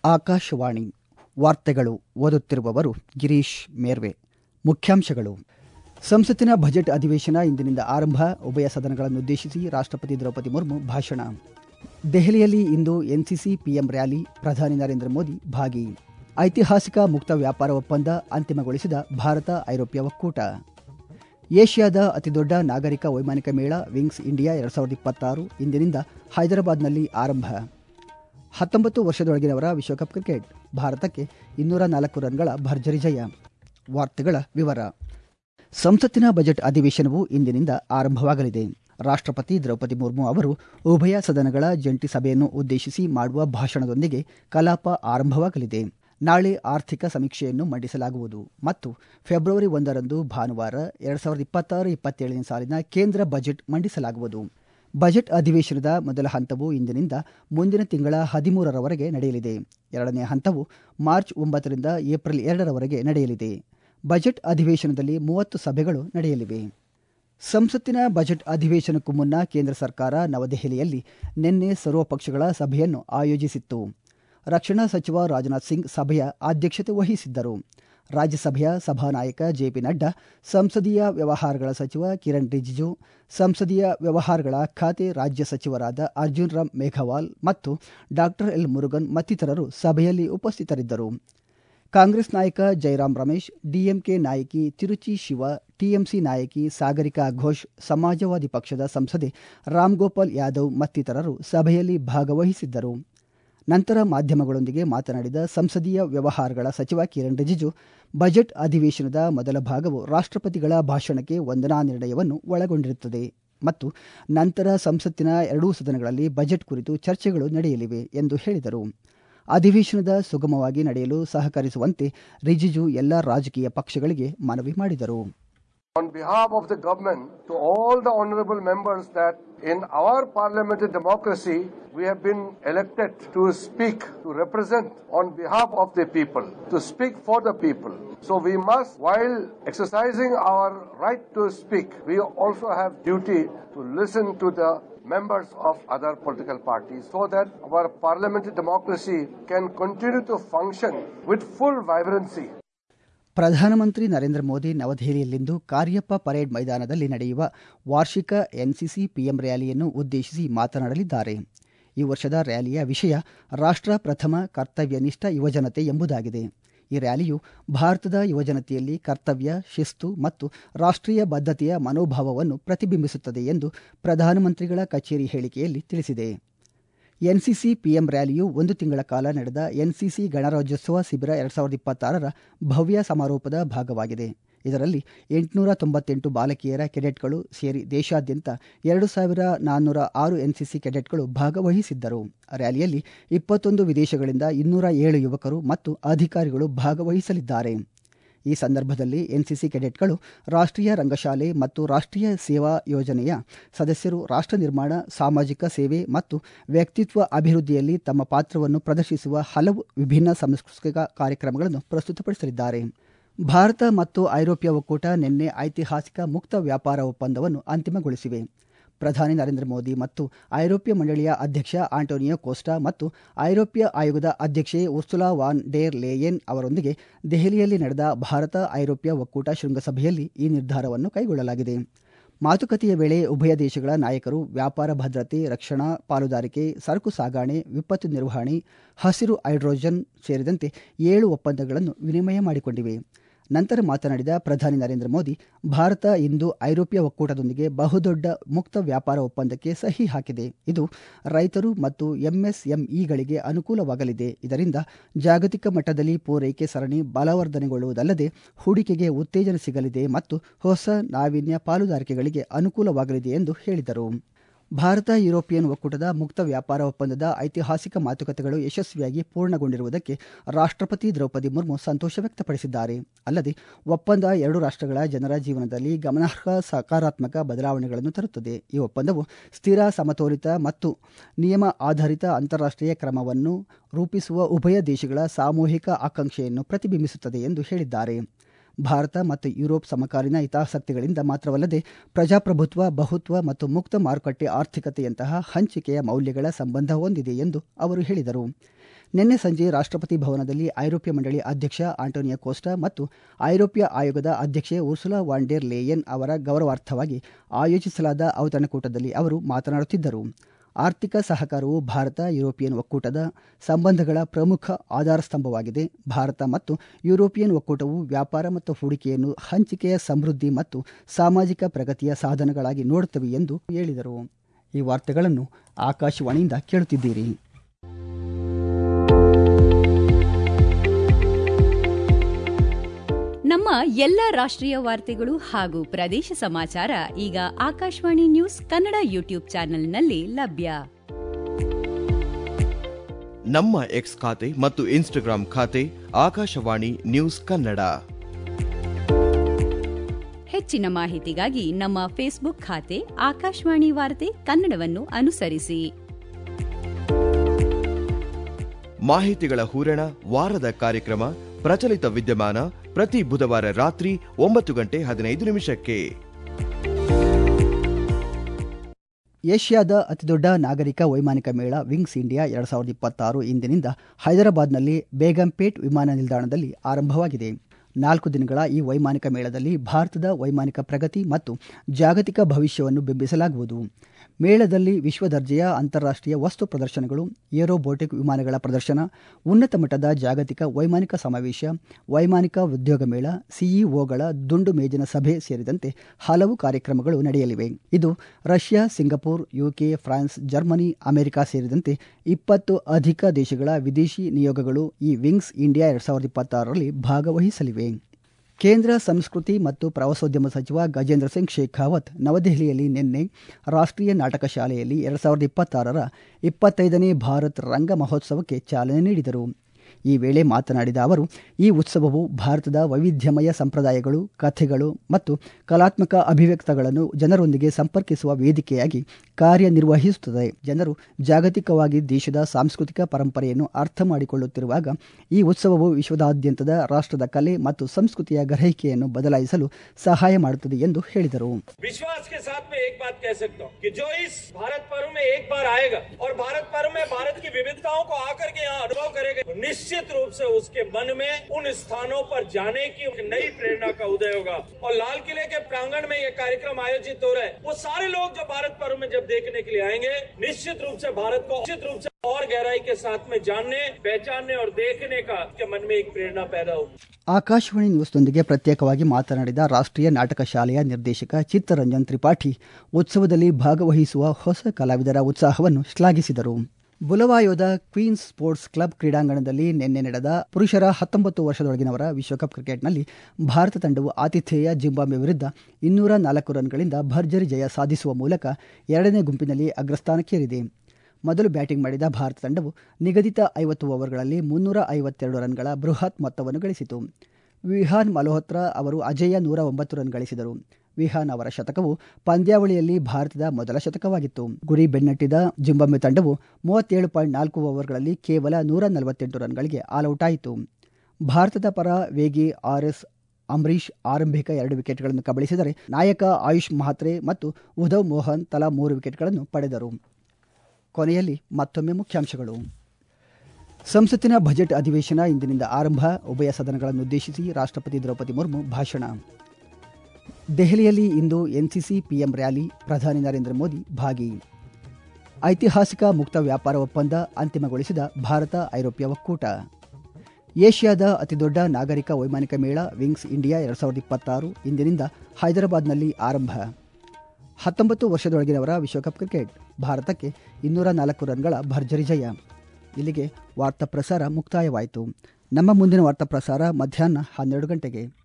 ಆಕಾಶವಾಣಿ ವಾರ್ತೆಗಳು ಓದುತ್ತಿರುವವರು ಗಿರೀಶ್ ಮೇರ್ವೆ ಮುಖ್ಯಾಂಶಗಳು ಸಂಸತ್ತಿನ ಬಜೆಟ್ ಅಧಿವೇಶನ ಇಂದಿನಿಂದ ಆರಂಭ ಉಭಯ ಸದನಗಳನ್ನುದ್ದೇಶಿಸಿ ರಾಷ್ಟ್ರಪತಿ ದ್ರೌಪದಿ ಮುರ್ಮು ಭಾಷಣ ದೆಹಲಿಯಲ್ಲಿ ಇಂದು ಎನ್ಸಿಸಿ ಪಿಎಂ ರ್ಯಾಲಿ ಪ್ರಧಾನಿ ನರೇಂದ್ರ ಮೋದಿ ಭಾಗಿ ಐತಿಹಾಸಿಕ ಮುಕ್ತ ವ್ಯಾಪಾರ ಒಪ್ಪಂದ ಅಂತಿಮಗೊಳಿಸಿದ ಭಾರತ ಐರೋಪ್ಯ ಒಕ್ಕೂಟ ಏಷ್ಯಾದ ಅತಿದೊಡ್ಡ ನಾಗರಿಕ ವೈಮಾನಿಕ ಮೇಳ ವಿಂಗ್ಸ್ ಇಂಡಿಯಾ ಎರಡು ಸಾವಿರದ ಇಪ್ಪತ್ತಾರು ಇಂದಿನಿಂದ ಹೈದರಾಬಾದ್ನಲ್ಲಿ ಆರಂಭ ಹತ್ತೊಂಬತ್ತು ವರ್ಷದೊಳಗಿನವರ ವಿಶ್ವಕಪ್ ಕ್ರಿಕೆಟ್ ಭಾರತಕ್ಕೆ ಇನ್ನೂರ ನಾಲ್ಕು ರನ್ಗಳ ಭರ್ಜರಿ ಜಯ ವಾರ್ತೆಗಳ ವಿವರ ಸಂಸತ್ತಿನ ಬಜೆಟ್ ಅಧಿವೇಶನವು ಇಂದಿನಿಂದ ಆರಂಭವಾಗಲಿದೆ ರಾಷ್ಟ್ರಪತಿ ದ್ರೌಪದಿ ಮುರ್ಮು ಅವರು ಉಭಯ ಸದನಗಳ ಜಂಟಿ ಸಭೆಯನ್ನು ಉದ್ದೇಶಿಸಿ ಮಾಡುವ ಭಾಷಣದೊಂದಿಗೆ ಕಲಾಪ ಆರಂಭವಾಗಲಿದೆ ನಾಳೆ ಆರ್ಥಿಕ ಸಮೀಕ್ಷೆಯನ್ನು ಮಂಡಿಸಲಾಗುವುದು ಮತ್ತು ಫೆಬ್ರವರಿ ಒಂದರಂದು ಭಾನುವಾರ ಎರಡು ಸಾವಿರದ ಇಪ್ಪತ್ತಾರು ಇಪ್ಪತ್ತೇಳನೇ ಸಾಲಿನ ಕೇಂದ್ರ ಬಜೆಟ್ ಮಂಡಿಸಲಾಗುವುದು ಬಜೆಟ್ ಅಧಿವೇಶನದ ಮೊದಲ ಹಂತವು ಇಂದಿನಿಂದ ಮುಂದಿನ ತಿಂಗಳ ಹದಿಮೂರರವರೆಗೆ ನಡೆಯಲಿದೆ ಎರಡನೇ ಹಂತವು ಮಾರ್ಚ್ ಒಂಬತ್ತರಿಂದ ಏಪ್ರಿಲ್ ಎರಡರವರೆಗೆ ನಡೆಯಲಿದೆ ಬಜೆಟ್ ಅಧಿವೇಶನದಲ್ಲಿ ಮೂವತ್ತು ಸಭೆಗಳು ನಡೆಯಲಿವೆ ಸಂಸತ್ತಿನ ಬಜೆಟ್ ಅಧಿವೇಶನಕ್ಕೂ ಮುನ್ನ ಕೇಂದ್ರ ಸರ್ಕಾರ ನವದೆಹಲಿಯಲ್ಲಿ ನಿನ್ನೆ ಸರ್ವಪಕ್ಷಗಳ ಸಭೆಯನ್ನು ಆಯೋಜಿಸಿತ್ತು ರಕ್ಷಣಾ ಸಚಿವ ರಾಜನಾಥ್ ಸಿಂಗ್ ಸಭೆಯ ಅಧ್ಯಕ್ಷತೆ ವಹಿಸಿದ್ದರು ರಾಜ್ಯಸಭೆಯ ಸಭಾನಾಯಕ ಜೆಪಿ ನಡ್ಡಾ ಸಂಸದೀಯ ವ್ಯವಹಾರಗಳ ಸಚಿವ ಕಿರಣ್ ರಿಜಿಜು ಸಂಸದೀಯ ವ್ಯವಹಾರಗಳ ಖಾತೆ ರಾಜ್ಯ ಸಚಿವರಾದ ಅರ್ಜುನ್ ರಾಮ್ ಮೇಘವಾಲ್ ಮತ್ತು ಡಾಕ್ಟರ್ ಎಲ್ ಮುರುಗನ್ ಮತ್ತಿತರರು ಸಭೆಯಲ್ಲಿ ಉಪಸ್ಥಿತರಿದ್ದರು ಕಾಂಗ್ರೆಸ್ ನಾಯಕ ಜೈರಾಮ್ ರಮೇಶ್ ಡಿಎಂಕೆ ನಾಯಕಿ ತಿರುಚಿ ಶಿವ ಟಿಎಂಸಿ ನಾಯಕಿ ಸಾಗರಿಕಾ ಘೋಷ್ ಸಮಾಜವಾದಿ ಪಕ್ಷದ ಸಂಸದೆ ರಾಮ್ಗೋಪಾಲ್ ಯಾದವ್ ಮತ್ತಿತರರು ಸಭೆಯಲ್ಲಿ ಭಾಗವಹಿಸಿದ್ದರು ನಂತರ ಮಾಧ್ಯಮಗಳೊಂದಿಗೆ ಮಾತನಾಡಿದ ಸಂಸದೀಯ ವ್ಯವಹಾರಗಳ ಸಚಿವ ಕಿರಣ್ ರಿಜಿಜು ಬಜೆಟ್ ಅಧಿವೇಶನದ ಮೊದಲ ಭಾಗವು ರಾಷ್ಟ್ರಪತಿಗಳ ಭಾಷಣಕ್ಕೆ ವಂದನಾ ನಿರ್ಣಯವನ್ನು ಒಳಗೊಂಡಿರುತ್ತದೆ ಮತ್ತು ನಂತರ ಸಂಸತ್ತಿನ ಎರಡೂ ಸದನಗಳಲ್ಲಿ ಬಜೆಟ್ ಕುರಿತು ಚರ್ಚೆಗಳು ನಡೆಯಲಿವೆ ಎಂದು ಹೇಳಿದರು ಅಧಿವೇಶನದ ಸುಗಮವಾಗಿ ನಡೆಯಲು ಸಹಕರಿಸುವಂತೆ ರಿಜಿಜು ಎಲ್ಲ ರಾಜಕೀಯ ಪಕ್ಷಗಳಿಗೆ ಮನವಿ ಮಾಡಿದರು On behalf of the government, to all the honorable members that in our parliamentary democracy, we have been elected to speak, to represent on behalf of the people, to speak for the people. So we must, while exercising our right to speak, we also have duty to listen to the members of other political parties so that our parliamentary democracy can continue to function with full vibrancy. ಪ್ರಧಾನಮಂತ್ರಿ ನರೇಂದ್ರ ಮೋದಿ ನವದೆಹಲಿಯಲ್ಲಿಂದು Cariappa parade ಮೈದಾನದಲ್ಲಿ ನಡೆಯುವ ವಾರ್ಷಿಕ NCC PM ರ್ಯಾಲಿಯನ್ನು ಉದ್ದೇಶಿಸಿ ಮಾತನಾಡಲಿದ್ದಾರೆ ಈ ವರ್ಷದ ರ್ಯಾಲಿಯ ವಿಷಯ ರಾಷ್ಟ್ರ ಪ್ರಥಮ ಕರ್ತವ್ಯನಿಷ್ಠ ಯುವಜನತೆ ಎಂಬುದಾಗಿದೆ ಈ ರ್ಯಾಲಿಯು ಭಾರತದ ಯುವಜನತೆಯಲ್ಲಿ ಕರ್ತವ್ಯ ಶಿಸ್ತು ಮತ್ತು ರಾಷ್ಟ್ರೀಯ ಬದ್ಧತೆಯ ಮನೋಭಾವವನ್ನು ಪ್ರತಿಬಿಂಬಿಸುತ್ತದೆ ಎಂದು ಪ್ರಧಾನಮಂತ್ರಿಗಳ ಕಚೇರಿ ಹೇಳಿಕೆಯಲ್ಲಿ ತಿಳಿಸಿದೆ ಎನ್ಸಿಸಿ ಪಿಎಂ ರ್ಯಾಲಿಯು ಒಂದು ತಿಂಗಳ ಕಾಲ ನಡೆದ ಎನ್ಸಿಸಿ ಗಣರಾಜ್ಯೋತ್ಸವ ಶಿಬಿರ ಎರಡು ಸಾವಿರದ ಇಪ್ಪತ್ತಾರರ ಭವ್ಯ ಸಮಾರೋಪದ ಭಾಗವಾಗಿದೆ ಇದರಲ್ಲಿ ಎಂಟುನೂರ ತೊಂಬತ್ತೆಂಟು ಬಾಲಕಿಯರ ಕೆಡೆಟ್ಗಳು ಸೇರಿ ದೇಶಾದ್ಯಂತ ಎರಡು ಸಾವಿರ ನಾನ್ನೂರ ಆರು ಎನ್ಸಿಸಿ ಕೆಡೆಟ್ಗಳು ಭಾಗವಹಿಸಿದ್ದರು ರ್ಯಾಲಿಯಲ್ಲಿ ಇಪ್ಪತ್ತೊಂದು ವಿದೇಶಗಳಿಂದ ಇನ್ನೂರ ಏಳು ಯುವಕರು ಮತ್ತು ಅಧಿಕಾರಿಗಳು ಭಾಗವಹಿಸಲಿದ್ದಾರೆ ಈ ಸಂದರ್ಭದಲ್ಲಿ ಎನ್ಸಿಸಿ ಕೆಡೆಟ್ಗಳು ರಾಷ್ಟ್ರೀಯ ರಂಗಶಾಲೆ ಮತ್ತು ರಾಷ್ಟ್ರೀಯ ಸೇವಾ ಯೋಜನೆಯ ಸದಸ್ಯರು ರಾಷ್ಟ್ರ ನಿರ್ಮಾಣ ಸಾಮಾಜಿಕ ಸೇವೆ ಮತ್ತು ವ್ಯಕ್ತಿತ್ವ ಅಭಿವೃದ್ಧಿಯಲ್ಲಿ ತಮ್ಮ ಪಾತ್ರವನ್ನು ಪ್ರದರ್ಶಿಸುವ ಹಲವು ವಿಭಿನ್ನ ಸಾಂಸ್ಕೃತಿಕ ಕಾರ್ಯಕ್ರಮಗಳನ್ನು ಪ್ರಸ್ತುತಪಡಿಸಲಿದ್ದಾರೆ ಭಾರತ ಮತ್ತು ಐರೋಪ್ಯ ಒಕ್ಕೂಟ ನಿನ್ನೆ ಐತಿಹಾಸಿಕ ಮುಕ್ತ ವ್ಯಾಪಾರ ಒಪ್ಪಂದವನ್ನು ಅಂತಿಮಗೊಳಿಸಿವೆ ಪ್ರಧಾನಿ ನರೇಂದ್ರ ಮೋದಿ ಮತ್ತು ಐರೋಪ್ಯ ಮಂಡಳಿಯ ಅಧ್ಯಕ್ಷ ಆಂಟೋನಿಯೋ ಕೋಸ್ಟಾ ಮತ್ತು ಐರೋಪ್ಯ ಆಯೋಗದ ಅಧ್ಯಕ್ಷೆ ಉರ್ಸುಲಾ ವಾನ್ ಡೇರ್ ಲೇಯೆನ್ ಅವರೊಂದಿಗೆ ದೆಹಲಿಯಲ್ಲಿ ನಡೆದ ಭಾರತ ಐರೋಪ್ಯ ಒಕ್ಕೂಟ ಶೃಂಗಸಭೆಯಲ್ಲಿ ಈ ನಿರ್ಧಾರವನ್ನು ಕೈಗೊಳ್ಳಲಾಗಿದೆ ಮಾತುಕತೆಯ ವೇಳೆ ಉಭಯ ದೇಶಗಳ ನಾಯಕರು ವ್ಯಾಪಾರ ಭದ್ರತೆ ರಕ್ಷಣಾ ಪಾಲುದಾರಿಕೆ ಸರಕು ಸಾಗಣೆ ವಿಪತ್ತು ನಿರ್ವಹಣೆ ಹಸಿರು ಹೈಡ್ರೋಜನ್ ಸೇರಿದಂತೆ ಏಳು ಒಪ್ಪಂದಗಳನ್ನು ವಿನಿಮಯ ಮಾಡಿಕೊಂಡಿವೆ ನಂತರ ಮಾತನಾಡಿದ ಪ್ರಧಾನಿ ನರೇಂದ್ರ ಮೋದಿ ಭಾರತ ಇಂದು ಐರೋಪ್ಯ ಒಕ್ಕೂಟದೊಂದಿಗೆ ಬಹುದೊಡ್ಡ ಮುಕ್ತ ವ್ಯಾಪಾರ ಒಪ್ಪಂದಕ್ಕೆ ಸಹಿ ಹಾಕಿದೆ ಇದು ರೈತರು ಮತ್ತು ಎಂಎಸ್ಎಂಇಗಳಿಗೆ ಅನುಕೂಲವಾಗಲಿದೆ ಇದರಿಂದ ಜಾಗತಿಕ ಮಟ್ಟದಲ್ಲಿ ಪೂರೈಕೆ ಸರಣಿ ಬಲವರ್ಧನೆಗೊಳ್ಳುವುದಲ್ಲದೆ ಹೂಡಿಕೆಗೆ ಉತ್ತೇಜನ ಸಿಗಲಿದೆ ಮತ್ತು ಹೊಸ ನಾವೀನ್ಯ ಪಾಲುದಾರಿಕೆಗಳಿಗೆ ಅನುಕೂಲವಾಗಲಿದೆ ಎಂದು ಹೇಳಿದರು ಭಾರತ ಯುರೋಪಿಯನ್ ಒಕ್ಕೂಟದ ಮುಕ್ತ ವ್ಯಾಪಾರ ಒಪ್ಪಂದದ ಐತಿಹಾಸಿಕ ಮಾತುಕತೆಗಳು ಯಶಸ್ವಿಯಾಗಿ ಪೂರ್ಣಗೊಂಡಿರುವುದಕ್ಕೆ ರಾಷ್ಟ್ರಪತಿ ದ್ರೌಪದಿ ಮುರ್ಮು ಸಂತೋಷ ವ್ಯಕ್ತಪಡಿಸಿದ್ದಾರೆ ಅಲ್ಲದೆ ಒಪ್ಪಂದ ಎರಡು ರಾಷ್ಟ್ರಗಳ ಜನರ ಜೀವನದಲ್ಲಿ ಗಮನಾರ್ಹ ಸಕಾರಾತ್ಮಕ ಬದಲಾವಣೆಗಳನ್ನು ತರುತ್ತದೆ ಈ ಒಪ್ಪಂದವು ಸ್ಥಿರ ಸಮತೋಲಿತ ಮತ್ತು ನಿಯಮ ಆಧಾರಿತ ಅಂತಾರಾಷ್ಟ್ರೀಯ ಕ್ರಮವನ್ನು ರೂಪಿಸುವ ಉಭಯ ದೇಶಗಳ ಸಾಮೂಹಿಕ ಆಕಾಂಕ್ಷೆಯನ್ನು ಪ್ರತಿಬಿಂಬಿಸುತ್ತದೆ ಎಂದು ಹೇಳಿದ್ದಾರೆ ಭಾರತ ಮತ್ತು ಯುರೋಪ್ ಸಮಕಾಲೀನ ಹಿತಾಸಕ್ತಿಗಳಿಂದ ಮಾತ್ರವಲ್ಲದೆ ಪ್ರಜಾಪ್ರಭುತ್ವ ಬಹುತ್ವ ಮತ್ತು ಮುಕ್ತ ಮಾರುಕಟ್ಟೆ ಆರ್ಥಿಕತೆಯಂತಹ ಹಂಚಿಕೆಯ ಮೌಲ್ಯಗಳ ಸಂಬಂಧ ಹೊಂದಿದೆ ಎಂದು ಅವರು ಹೇಳಿದರು ನಿನ್ನೆ ಸಂಜೆ ರಾಷ್ಟ್ರಪತಿ ಭವನದಲ್ಲಿ ಐರೋಪ್ಯ ಮಂಡಳಿ ಅಧ್ಯಕ್ಷ ಆಂಟೋನಿಯೋ ಕೋಸ್ಟಾ ಮತ್ತು ಐರೋಪ್ಯ ಆಯೋಗದ ಅಧ್ಯಕ್ಷೆ ಉರ್ಸುಲಾ ವಾಂಡೇರ್ ಲೇಯನ್ ಅವರ ಗೌರವಾರ್ಥವಾಗಿ ಆಯೋಜಿಸಲಾದ ಔತಣಕೂಟದಲ್ಲಿ ಅವರು ಮಾತನಾಡುತ್ತಿದ್ದರು ಆರ್ಥಿಕ ಸಹಕಾರವು ಭಾರತ ಯುರೋಪಿಯನ್ ಒಕ್ಕೂಟದ ಸಂಬಂಧಗಳ ಪ್ರಮುಖ ಆಧಾರ ಸ್ತಂಭವಾಗಿದೆ ಭಾರತ ಮತ್ತು ಯುರೋಪಿಯನ್ ಒಕ್ಕೂಟವು ವ್ಯಾಪಾರ ಮತ್ತು ಹೂಡಿಕೆಯನ್ನು ಹಂಚಿಕೆಯ ಸಮೃದ್ಧಿ ಮತ್ತು ಸಾಮಾಜಿಕ ಪ್ರಗತಿಯ ಸಾಧನಗಳಾಗಿ ನೋಡುತ್ತವೆ ಎಂದು ಹೇಳಿದರು ಈ ವಾರ್ತೆಗಳನ್ನು ಆಕಾಶವಾಣಿಯಿಂದ ಕೇಳುತ್ತಿದ್ದೀರಿ ನಮ್ಮ ಎಲ್ಲ ರಾಷ್ಟ್ರೀಯ ವಾರ್ತೆಗಳು ಹಾಗೂ ಪ್ರದೇಶ ಸಮಾಚಾರ ಈಗ ಆಕಾಶವಾಣಿ ನ್ಯೂಸ್ ಕನ್ನಡ ಯೂಟ್ಯೂಬ್ ಚಾನೆಲ್ನಲ್ಲಿ ಲಭ್ಯ ನಮ್ಮ ಎಕ್ಸ್ ಖಾತೆ ಮತ್ತು ಇನ್ಸ್ಟಾಗ್ರಾಂ ಖಾತೆ ಆಕಾಶವಾಣಿ ನ್ಯೂಸ್ ಕನ್ನಡ ಹೆಚ್ಚಿನ ಮಾಹಿತಿಗಾಗಿ ನಮ್ಮ ಫೇಸ್ಬುಕ್ ಖಾತೆ ಆಕಾಶವಾಣಿ ವಾರ್ತೆ ಕನ್ನಡವನ್ನು ಅನುಸರಿಸಿ ಮಾಹಿತಿಗಳ ಹೂರಣ ವಾರದ ಕಾರ್ಯಕ್ರಮ ಪ್ರಚಲಿತ ವಿದ್ಯಮಾನ ಪ್ರತಿ ಬುಧವಾರ ರಾತ್ರಿ ಒಂಬತ್ತು ಗಂಟೆ ಹದಿನೈದು ನಿಮಿಷಕ್ಕೆ ಏಷ್ಯಾದ ಅತಿದೊಡ್ಡ ನಾಗರಿಕ ವೈಮಾನಿಕ ಮೇಳ ವಿಂಗ್ಸ್ ಇಂಡಿಯಾ ಎರಡು ಸಾವಿರದ ಇಪ್ಪತ್ತಾರು ಇಂದಿನಿಂದ ಹೈದರಾಬಾದ್ನಲ್ಲಿ ಬೇಗಂಪೇಟ್ ವಿಮಾನ ನಿಲ್ದಾಣದಲ್ಲಿ ಆರಂಭವಾಗಿದೆ ನಾಲ್ಕು ದಿನಗಳ ಈ ವೈಮಾನಿಕ ಮೇಳದಲ್ಲಿ ಭಾರತದ ವೈಮಾನಿಕ ಪ್ರಗತಿ ಮತ್ತು ಜಾಗತಿಕ ಭವಿಷ್ಯವನ್ನು ಬಿಂಬಿಸಲಾಗುವುದು ಮೇಳದಲ್ಲಿ ವಿಶ್ವ ದರ್ಜೆಯ ಅಂತಾರಾಷ್ಟ್ರೀಯ ವಸ್ತು ಪ್ರದರ್ಶನಗಳು ಏರೋಬೋಟಿಕ್ ವಿಮಾನಗಳ ಪ್ರದರ್ಶನ ಉನ್ನತ ಮಟ್ಟದ ಜಾಗತಿಕ ವೈಮಾನಿಕ ಸಮಾವೇಶ ವೈಮಾನಿಕ ಉದ್ಯೋಗ ಮೇಳ ಸಿಇಒಗಳ ದುಂಡು ಮೇಜಿನ ಸಭೆ ಸೇರಿದಂತೆ ಹಲವು ಕಾರ್ಯಕ್ರಮಗಳು ನಡೆಯಲಿವೆ ಇದು Russia Singapore UK France Germany America ಸೇರಿದಂತೆ ಇಪ್ಪತ್ತು ಅಧಿಕ ದೇಶಗಳ ವಿದೇಶಿ ನಿಯೋಗಗಳು ಈ ವಿಂಗ್ಸ್ ಇಂಡಿಯಾ ಎರಡು ಸಾವಿರದ ಇಪ್ಪತ್ತಾರರಲ್ಲಿ ಭಾಗವಹಿಸಲಿವೆ ಕೇಂದ್ರ ಸಂಸ್ಕೃತಿ ಮತ್ತು ಪ್ರವಾಸೋದ್ಯಮ ಸಚಿವ ಗಜೇಂದ್ರ ಸಿಂಗ್ ಶೇಖಾವತ್ ನವದೆಹಲಿಯಲ್ಲಿ ನಿನ್ನೆ ರಾಷ್ಟ್ರೀಯ ನಾಟಕ ಶಾಲೆಯಲ್ಲಿ ಎರಡು ಸಾವಿರದ ಇಪ್ಪತ್ತಾರರ ಇಪ್ಪತ್ತೈದನೇ ಭಾರತ್ ರಂಗ ಮಹೋತ್ಸವಕ್ಕೆ ಚಾಲನೆ ನೀಡಿದರು ಈ ವೇಳೆ ಮಾತನಾಡಿದ ಅವರು ಈ ಉತ್ಸವವು ಭಾರತದ ವೈವಿಧ್ಯಮಯ ಸಂಪ್ರದಾಯಗಳು ಕಥೆಗಳು ಮತ್ತು ಕಲಾತ್ಮಕ ಅಭಿವ್ಯಕ್ತಗಳನ್ನು ಜನರೊಂದಿಗೆ ಸಂಪರ್ಕಿಸುವ ವೇದಿಕೆಯಾಗಿ ಕಾರ್ಯನಿರ್ವಹಿಸುತ್ತದೆ ಜನರು ಜಾಗತಿಕವಾಗಿ ದೇಶದ ಸಾಂಸ್ಕೃತಿಕ ಪರಂಪರೆಯನ್ನು ಅರ್ಥ ಮಾಡಿಕೊಳ್ಳುತ್ತಿರುವಾಗ ಈ ಉತ್ಸವವು ವಿಶ್ವದಾದ್ಯಂತದ ರಾಷ್ಟ್ರದ ಕಲೆ ಮತ್ತು ಸಂಸ್ಕೃತಿಯ ಗ್ರಹಿಕೆಯನ್ನು ಬದಲಾಯಿಸಲು ಸಹಾಯ ಮಾಡುತ್ತದೆ ಎಂದು ಹೇಳಿದರು विश्वास के साथ में एक बात कह सकता हूँ कि जो इस भारत पर्व में एक बार आएगा और भारत पर्व में भारत की विविधताओं को आकर के यहाँ अनुभव करेगा तो निश्चित रूप से उसके मन में उन स्थानों पर जाने की एक नई प्रेरणा का उदय होगा और लाल किले के प्रांगण में ये कार्यक्रम आयोजित हो रहा है वो सारे लोग जो भारत पर्व में जब देखने के लिए आएंगे निश्चित रूप से भारत को निश्चित रूप से और गहराई के साथ में जानने पहचानने और देखने का के मन में एक प्रेरणा पैदा होगी ಆಕಾಶವಾಣಿ ನ್ಯೂಸ್ನೊಂದಿಗೆ ಪ್ರತ್ಯೇಕವಾಗಿ ಮಾತನಾಡಿದ ರಾಷ್ಟ್ರೀಯ ನಾಟಕ ಶಾಲೆಯ ನಿರ್ದೇಶಕ ಚಿತ್ತರಂಜನ್ ತ್ರಿಪಾಠಿ ಉತ್ಸವದಲ್ಲಿ ಭಾಗವಹಿಸುವ ಹೊಸ ಕಲಾವಿದರ ಉತ್ಸಾಹವನ್ನು ಶ್ಲಾಘಿಸಿದರು ಬುಲವಾಯೋದ ಕ್ವೀನ್ಸ್ ಸ್ಪೋರ್ಟ್ಸ್ ಕ್ಲಬ್ ಕ್ರೀಡಾಂಗಣದಲ್ಲಿ ನಿನ್ನೆ ನಡೆದ ಪುರುಷರ ಹತ್ತೊಂಬತ್ತು ವರ್ಷದೊಳಗಿನವರ ವಿಶ್ವಕಪ್ ಕ್ರಿಕೆಟ್ನಲ್ಲಿ ಭಾರತ ತಂಡವು ಆತಿಥೇಯ ಜಿಂಬಾಬ್ವೆ ವಿರುದ್ಧ ಇನ್ನೂರ ನಾಲ್ಕು ರನ್ಗಳಿಂದ ಭರ್ಜರಿ ಜಯ ಸಾಧಿಸುವ ಮೂಲಕ ಎರಡನೇ ಗುಂಪಿನಲ್ಲಿ ಅಗ್ರಸ್ಥಾನಕ್ಕೇರಿದೆ ಮೊದಲು ಬ್ಯಾಟಿಂಗ್ ಮಾಡಿದ ಭಾರತ ತಂಡವು ನಿಗದಿತ ಐವತ್ತು ಓವರ್ಗಳಲ್ಲಿ ಮುನ್ನೂರ ಐವತ್ತೆರಡು ರನ್ಗಳ ಬೃಹತ್ ಮೊತ್ತವನ್ನು ಗಳಿಸಿತು ವಿಹಾನ್ ಮಲ್ಹೋತ್ರಾ ಅವರು ಅಜೇಯ ನೂರ ಒಂಬತ್ತು ರನ್ ಗಳಿಸಿದರು ವಿಹಾನ್ ಅವರ ಶತಕವು ಪಂದ್ಯಾವಳಿಯಲ್ಲಿ ಭಾರತದ ಮೊದಲ ಶತಕವಾಗಿತ್ತು ಗುರಿ ಬೆನ್ನಟ್ಟಿದ ಜಿಂಬಾಬ್ವೆ ತಂಡವು ಮೂವತ್ತೇಳು ಪಾಯಿಂಟ್ ನಾಲ್ಕು ಓವರ್ಗಳಲ್ಲಿ ಕೇವಲ ನೂರ ನಲವತ್ತೆಂಟು ರನ್ಗಳಿಗೆ ಆಲ್ಔಟ್ ಆಯಿತು ಭಾರತದ ಪರ ವೇಗಿ ಆರ್ಎಸ್ ಅಂಬರೀಶ್ ಆರಂಭಿಕ ಎರಡು ವಿಕೆಟ್ಗಳನ್ನು ಕಬಳಿಸಿದರೆ ನಾಯಕ ಆಯುಷ್ ಮಹಾತ್ರೆ ಮತ್ತು ಉಧವ್ ಮೋಹನ್ ತಲಾ ಮೂರು ವಿಕೆಟ್ಗಳನ್ನು ಪಡೆದರು ಕೊನೆಯಲ್ಲಿ ಮತ್ತೊಮ್ಮೆ ಮುಖ್ಯಾಂಶಗಳು ಸಂಸತ್ತಿನ ಬಜೆಟ್ ಅಧಿವೇಶನ ಇಂದಿನಿಂದ ಆರಂಭ ಉಭಯ ಸದನಗಳನ್ನು ಉದ್ದೇಶಿಸಿ ರಾಷ್ಟ್ರಪತಿ ದ್ರೌಪದಿ ಮುರ್ಮು ಭಾಷಣ ದೆಹಲಿಯಲ್ಲಿ ಇಂದು ಎನ್ಸಿಸಿ ಪಿಎಂ ರ್ಯಾಲಿ ಪ್ರಧಾನಿ ನರೇಂದ್ರ ಮೋದಿ ಭಾಗಿ ಐತಿಹಾಸಿಕ ಮುಕ್ತ ವ್ಯಾಪಾರ ಒಪ್ಪಂದ ಅಂತಿಮಗೊಳಿಸಿದ ಭಾರತ ಐರೋಪ್ಯ ಒಕ್ಕೂಟ ಏಷ್ಯಾದ ಅತಿದೊಡ್ಡ ನಾಗರಿಕ ವೈಮಾನಿಕ ಮೇಳ ವಿಂಗ್ಸ್ ಇಂಡಿಯಾ ಎರಡು ಸಾವಿರದ ಇಪ್ಪತ್ತಾರು ಇಂದಿನಿಂದ ಹೈದರಾಬಾದ್ನಲ್ಲಿ ಆರಂಭ ಹತ್ತೊಂಬತ್ತು ವರ್ಷದೊಳಗಿನವರ ವಿಶ್ವಕಪ್ ಕ್ರಿಕೆಟ್ ಭಾರತಕ್ಕೆ ಇನ್ನೂರ ನಾಲ್ಕು ರನ್ಗಳ ಭರ್ಜರಿ ಜಯ ಇಲ್ಲಿಗೆ ವಾರ್ತಾ ಪ್ರಸಾರ ಮುಕ್ತಾಯವಾಯಿತು ನಮ್ಮ ಮುಂದಿನ ವಾರ್ತಾ ಪ್ರಸಾರ ಮಧ್ಯಾಹ್ನ ಹನ್ನೆರಡು ಗಂಟೆಗೆ